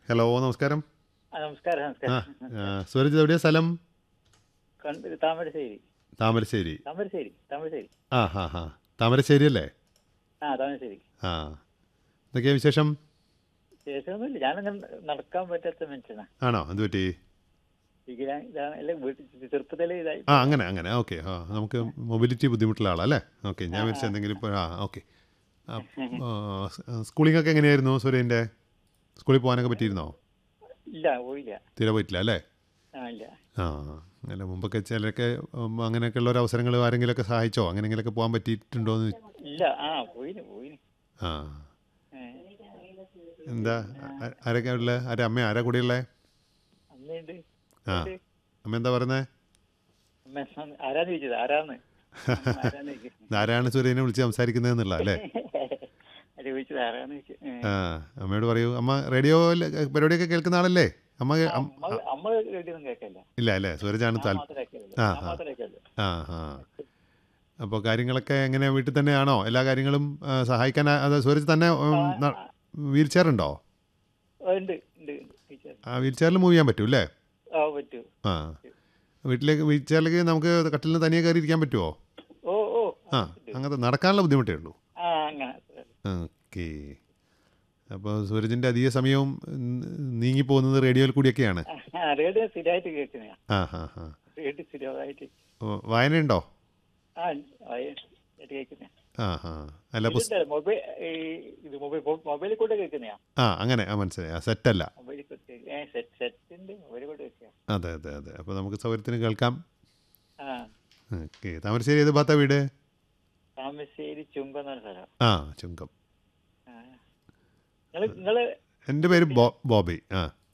Hello നമസ്കാരം ആ, നമസ്കാരം ആ നമസ്കാരം ആ, സൂരജ് എവിടെയാ സ്ഥലം കണ്ണൂർ താമരശ്ശേരി താമരശ്ശേരി താമരശ്ശേരി താമരശ്ശേരി ആ ഹാ ഹാ താമരശ്ശേരി അല്ലേ ആ താമരശ്ശേരി ആ എന്തൊക്കെയാ വിശേഷം ശേഷമൊന്നുമില്ല ഞാനങ്ങനെ നടക്കാൻ പറ്റാത്ത മനുഷ്യനാ ആണോ എന്ത് പറ്റി ഇങ്ങനെ ഇതാണ് അല്ലെ വീട്ടിൽ ചെറുപ്പത്തിലേ ഇതായി ആ അങ്ങനെ അങ്ങനെ ഓക്കെ ആ നമുക്ക് മൊബിലിറ്റി ബുദ്ധിമുട്ടുള്ള ആളല്ലേ ഓക്കെ ഞാൻ വിളിച്ച എന്തെങ്കിലും ഇപ്പോൾ ആ ഓക്കെ സ്കൂളിംഗ് ഒക്കെ എങ്ങനെയായിരുന്നു സൂര്യൻ്റെ സ്കൂളിൽ പോകാനൊക്കെ പറ്റിയിരുന്നോ ഇല്ല പോയില്ല തീരെ പോയിട്ടില്ല അല്ലേ ആ ഇല്ല ആ അല്ല മുമ്പൊക്കെ ചിലരൊക്കെ ഉം, അങ്ങനെയൊക്കെയുള്ള ഒരു അവസരങ്ങൾ ആരെങ്കിലുമൊക്കെ സഹായിച്ചോ അങ്ങനെയെങ്കിലൊക്കെ പോകാൻ പറ്റിയിട്ടുണ്ടോ എന്ന് ഇല്ല ആ പോയിന് പോയിന് ആ ഏ, എന്താ ആ- ആരൊക്കെ ഉള്ളത് ആരാ അമ്മ ആരാ കൂടെയുള്ളത് അമ്മയുണ്ട് ആ അമ്മ എന്താ പറയുന്നത് അമ്മ അന്ന് ആരാന്ന് ചോദിച്ചത് ആരാന്ന് അമ്മ ആരാന്ന് ചോദിച്ചത് ആരാണ് സൂര്യനെ വിളിച്ച് സംസാരിക്കുന്നത് എന്നുള്ള അല്ലേ അത് ചോദിച്ചത് ആരാന്ന് ചോദിച്ചത് ഏ. ആ അമ്മയോട് പറയൂ അമ്മ റേഡിയോ പരിപാടിയൊക്കെ കേൾക്കുന്ന ആളല്ലേ അമ്മ കേ- അം- അമ്മ അമ്മ റേഡിയൊന്നും കേൾക്കല്ല ഇല്ല അല്ലേ സൂരജാണ് ഞാൻ താൽ മാത്രമേ കേൾക്കലുള്ളൂ. ആ, ഞാൻ ആ. മാത്രമേ കേൾക്കലുള്ളൂ. ആ ആ അപ്പോൾ കാര്യങ്ങളൊക്കെ എങ്ങനെ വീട്ടിൽ തന്നെയാണോ എല്ലാ കാര്യങ്ങളും ആ, സഹായിക്കാൻ ആ- അത് സൂരജ് തന്നെ വീൽ ചെയർ ഉണ്ടോ ആ, ഉണ്ട് ഉണ്ട് ഉണ്ട്. ടീച്ചർ ആ വീൽ ചെയറിൽ മൂവ് ചെയ്യാൻ പറ്റൂ അല്ലേ ആ പറ്റൂ ആ വീട്ടിലേക്ക് വീൽ ചെയറിലേക്ക് നമുക്ക് കട്ടിലിന് തനിയെ കയറി ഇരിക്കാൻ പറ്റുമോ ഓ ഓ ആ അങ്ങനത്തെ നടക്കാനുള്ള ബുദ്ധിമുട്ടേ ഉള്ളൂ ആ അങ്ങനെ ഓക്കെ അപ്പോൾ സൂരജിൻ്റെ അധിക സമയവും ഉം, നീങ്ങിപ്പോകുന്നത് റേഡിയോയിൽ കൂടിയൊക്കെയാണ് ആ റേഡിയോ സ്ഥിരമായിട്ട് കേൾക്കുന്നതാ ആ ഹാ ഹാ റേഡിയോ സ്ഥിരമായിട്ട് ഓ, വായനയുണ്ടോ ആ ആയിട്ട് കേൾക്കുന്നതാ ആ ഹാ അല്ല പുസ്ത ഇതുണ്ടല്ലോ, മൊബൈൽ ഈ ഇത് മൊബൈൽ മൊബൈലിൽ കൂടെ കേൾക്കുന്നതാ ആ അങ്ങനെ ആ മനസ്സിലായി ആ സെറ്റല്ല മൊബൈലിൽ കൂടെ കേൾക്ക- ഏ സെറ്റ് സെറ്റ് ഉണ്ട് മൊബൈലിൽ കൂടെ കേൾക്കുക അതെ അതെ അതെ അപ്പോൾ നമുക്ക് സൗകര്യത്തിന് കേൾക്കാം ആ ഓക്കെ താമരശ്ശേരി ഏത് ഭാഗത്താ വീട് താമരശ്ശേരി ചുങ്കം എന്ന് പറഞ്ഞ സ്ഥലം ആ ചുങ്കം ആ നിങ്ങള് നിങ്ങള് എൻ്റെ പേര് ബോ ബോബി ആ